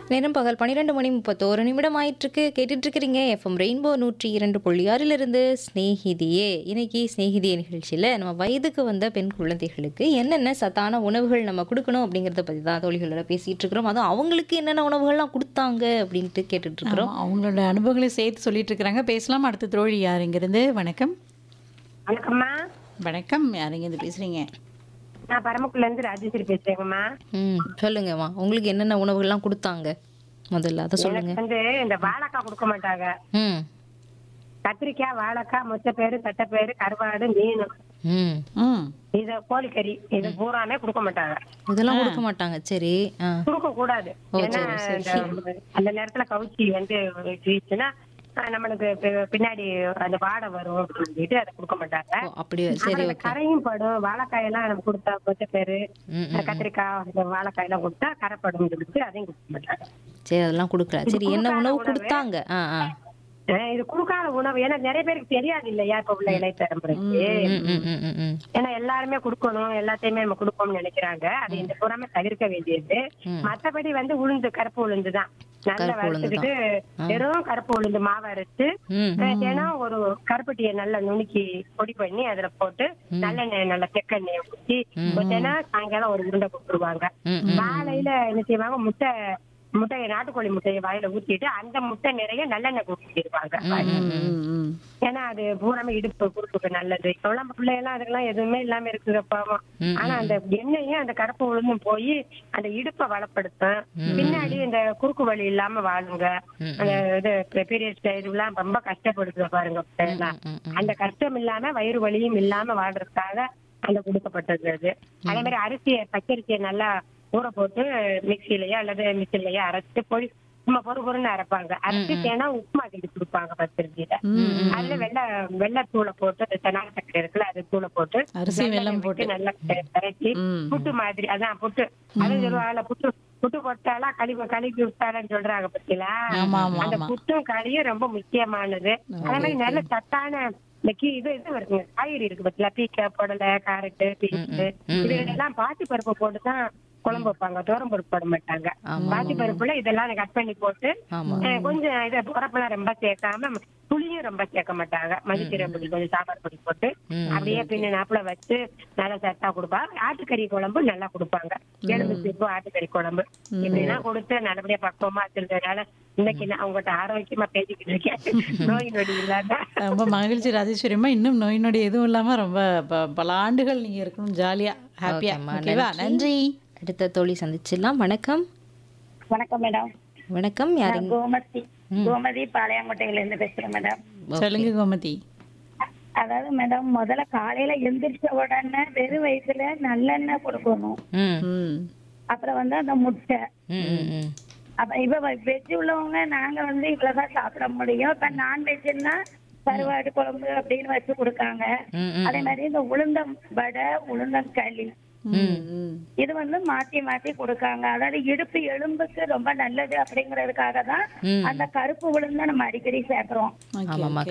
நேரம் பகல் பன்னிரெண்டு மணி முப்பத்தோரு நிமிடம் ஆயிட்டிருக்கு கேட்டுட்டு இருக்கிறீங்க எஃப்எம் ரெயின்போ நூற்றி இரண்டு புள்ளி ஆறிலிருந்து ஸ்நேகிதியே இன்னைக்கு ஸ்நேகிதியே நிகழ்ச்சியில் நம்ம வயதுக்கு வந்த பெண் குழந்தைகளுக்கு என்னென்ன சத்தான உணவுகள் நம்ம கொடுக்கணும் அப்படிங்கிறத பற்றி தான் தோழிகளோட பேசிகிட்டு இருக்கிறோம் அதுவும் அவங்களுக்கு என்னென்ன உணவுகள்லாம் கொடுத்தாங்க அப்படின்ட்டு கேட்டுட்டு இருக்கிறோம் ஆமா, அவங்களோட அனுபவங்களை சேர்த்து சொல்லிட்டு இருக்கிறாங்க பேசலாம் அடுத்த தோழி யார் இங்கிருந்து வணக்கம் வணக்கம்மா வணக்கம் யார் இங்கிருந்து பேசுறீங்க நான் பரமக்குள்ள இருந்து ராஜேஸ்வரி பேசுறேங்கம்மா ம் சொல்லுங்கம்மா உங்களுக்கு என்னென்ன உணவுகள்லாம் கொடுத்தாங்க முதல்ல அதை சொல்லுங்க எனக்கு வந்து இந்த வாழைக்காய் கொடுக்க மாட்டாங்க ம் கத்திரிக்காய் வாழைக்காய் முச்சப்பேரு தட்டைப்பேரு கருவாடு மீன் ம் ம் இது கோழிக்கறி இது பூராமே கொடுக்க மாட்டாங்க இதெல்லாம் கொடுக்க மாட்டாங்க சரி ஆ கொடுக்க கூடாது ஓ, ஏன்னா சரி, சரி. இந்த- அந்த நேரத்துல கவுச்சி வந்து வீச்சுன்னா அஹ், நம்மளுக்கு பி- பின்னாடி அந்த வாடை வரும் அப்படின்னு சொல்லிட்டு அதை கொடுக்க மாட்டாங்க ஓ அப்படியே சரி அப்புறம் இந்த ஓகே கரையும் படும் வாழைக்காய் எல்லாம் நம்ம கொடுத்தா முச்சப்பேரு ம் ம் கத்திரிக்காய் இந்த வாழைக்காய் எல்லாம் கொடுத்தா கரைப்படும் சொல்லிட்டு அதையும் கொடுக்க மாட்டாங்க சரி அதெல்லாம் கொடுக்கல சரி என்ன கொடுக்காத உணவு உணவு. கொடுத்தாங்க ஆ ஆ அஹ் இது கொடுக்காத உணவு ஏன்னா நிறைய பேருக்கு தெரியாது இல்லையா இப்ப உள்ள இளைய தலைமுறைக்கு ம் ம் ம் ம் ம் ஏன்னா எல்லாருமே கொடுக்கணும் எல்லாத்தையுமே நம்ம கொடுப்போம்னு நினைக்கிறாங்க அது இந்த புறாம தவிர்க்க வேண்டியது ம். மத்தபடி வந்து உளுந்து கருப்பு உளுந்து தான் நல்லா கருப்பு உளுந்து வறுத்துக்கிட்டு வெறும் கருப்பு உளுந்து மாவு அரைச்சு ம் அஹ் தினம் ஒரு கருப்பட்டியை நல்லா நுணுக்கி பொடி பண்ணி அதுல போட்டு நல்லெண்ணெய் நல்ல செக்கெண்ணெய் ஊற்றி தினம் சாயங்காலம் ஒரு உருண்டை கொடுத்துருவாங்க ம் காலையில என்ன செய்வாங்க முட்டை முட்டையை நாட்டுக்கோழி முட்டையை வாயில ஊத்திட்டு அந்த முட்டை நிறைய நல்லெண்ணெய் ஊற்றிடுவாங்க ம், ம், ம். ஏன்னா அது பூராமே இடுப்பு குறுப்புக்கு நல்லது இப்ப உள்ள பிள்ளையெல்லாம் அதெல்லாம் எதுவுமே இல்லாம இருக்குது பாவம் ம், ஆனா அந்த எண்ணெயும் அந்த கருப்பு உளுந்தும் போய் அந்த இடுப்பை வளப்படுத்தும் பின்னாடி இந்த குறுக்கு வலி இல்லாம வாழுங்க ம், அந்த இது பீரியட்ஸ் இதுலாம் ரொம்ப கஷ்டப்படுது பாருங்க பிள்ளைலாம் ம், ம். அந்த கஷ்டம் இல்லாம வயிறு வலியும் இல்லாம வாழ்றதுக்காக அந்த கொடுக்கப்பட்டது அது அதே மாதிரி அரிசியை பச்சரிசியை நல்லா ஊற போட்டு மிக்சிலயோ அல்லது மிக்சிலயோ அரைச்சு பொடி சும்மா பொறு பொருன்னு அரைப்பாங்க அரைச்சு தேனா உப்புமா கிண்டி கொடுப்பாங்க பச்சரிசியில அதுல வெள்ளை வெள்ளத்தூளை போட்டு அந்த தெனால சக்கரை இருக்குல்ல அது தூளை போட்டு அரிசி வெல்லம் விட்டு போட்டு நல்லா கரைச்சி ம். புட்டு மாதிரி அதான் புட்டு அது சொல்லுவாங்கல்ல புட்டு புட்டு போட்டாலா கழுவி கழுவி விட்டாலன்னு சொல்றாங்க பத்தியா ஆமா ஆமா அந்த ஆமா புட்டும் களியும் ரொம்ப முக்கியமானது அதே மாதிரி நல்ல சத்தான இந்த கீ இது இது இருக்குங்க காய்கறி இருக்கு பத்தியா பீக்கை புடலை கேரட்டு பீன்ஸ் இதெல்லாம் பாசி பருப்பு போட்டு தான் குழம்பு வைப்பாங்க தோரம் பருப்பு போட மாட்டாங்க பாசி பருப்புல இதெல்லாம் கட் பண்ணி போட்டு ஆமா அஹ், கொஞ்சம் இதை உரப்பெல்லாம் ரொம்ப சேர்க்காம புளியும் ரொம்ப சேர்க்க மாட்டாங்க மதிக்கீரை பொடி கொஞ்சம் சாம்பார் பொடி போட்டு ம். அப்படியே பின்ன நாப்புல வச்சு நல்லா சத்தா கொடுப்பாங்க ஆட்டுக்கறி குழம்பு நல்லா கொடுப்பாங்க எலும்பு சீப்பு ஆட்டுக்கறி குழம்பு இப்படிலாம் கொடுத்து நல்லபடியா பக்குவமா வச்சிருந்ததுனால இன்னைக்கு நான் உங்ககிட்ட ஆரோக்கியமா பேசிக்கிட்டு இருக்கேன் நோய் நொடி இல்லாம ரொம்ப மகிழ்ச்சி ராஜேஸ்வரிமா இன்னும் நோய் நொடி எதுவும் இல்லாம ரொம்ப ப- பல ஆண்டுகள் நீங்க இருக்கணும் ஜாலியா ஹாப்பியா ஓகேம்மா, ஓகேவா நன்றி அடுத்த தோழி சந்திச்சிடலாம் வணக்கம் வணக்கம் மேடம் வணக்கம் யாருங்க கோமதி கோமதி பாளையங்கோட்டையில இருந்து பேசுறேன் மேடம் சொல்லுங்க கோமதி அதாவது மேடம் முதல்ல காலையில எந்திரிச்ச உடனே வெறும் வயசுல நல்லெண்ணெய் கொடுக்கணும் ம் ம் அப்புறம் வந்து அந்த முட்டை ம் ம் ம் அப்ப இப்ப வெஜ் உள்ளவங்க நாங்க வந்து இவ்வளவுதான் சாப்பிட முடியும் இப்ப நான்வெஜ்னா கருவாடு குழம்பு அப்படின்னு வச்சு கொடுக்காங்க ம், ம். அதே மாதிரி இந்த உளுந்தம் வடை உளுந்தங்களி ம் ம் இது வந்து மாத்தி மாத்தி கொடுக்காங்க அதாவது இடுப்பு எலும்புக்கு ரொம்ப நல்லது அப்படிங்கறதுக்காக தான் ம். அந்த கருப்பு உளுந்த நம்ம அடிக்கடி சேர்க்கிறோம் ஓகே ஆமாம்மா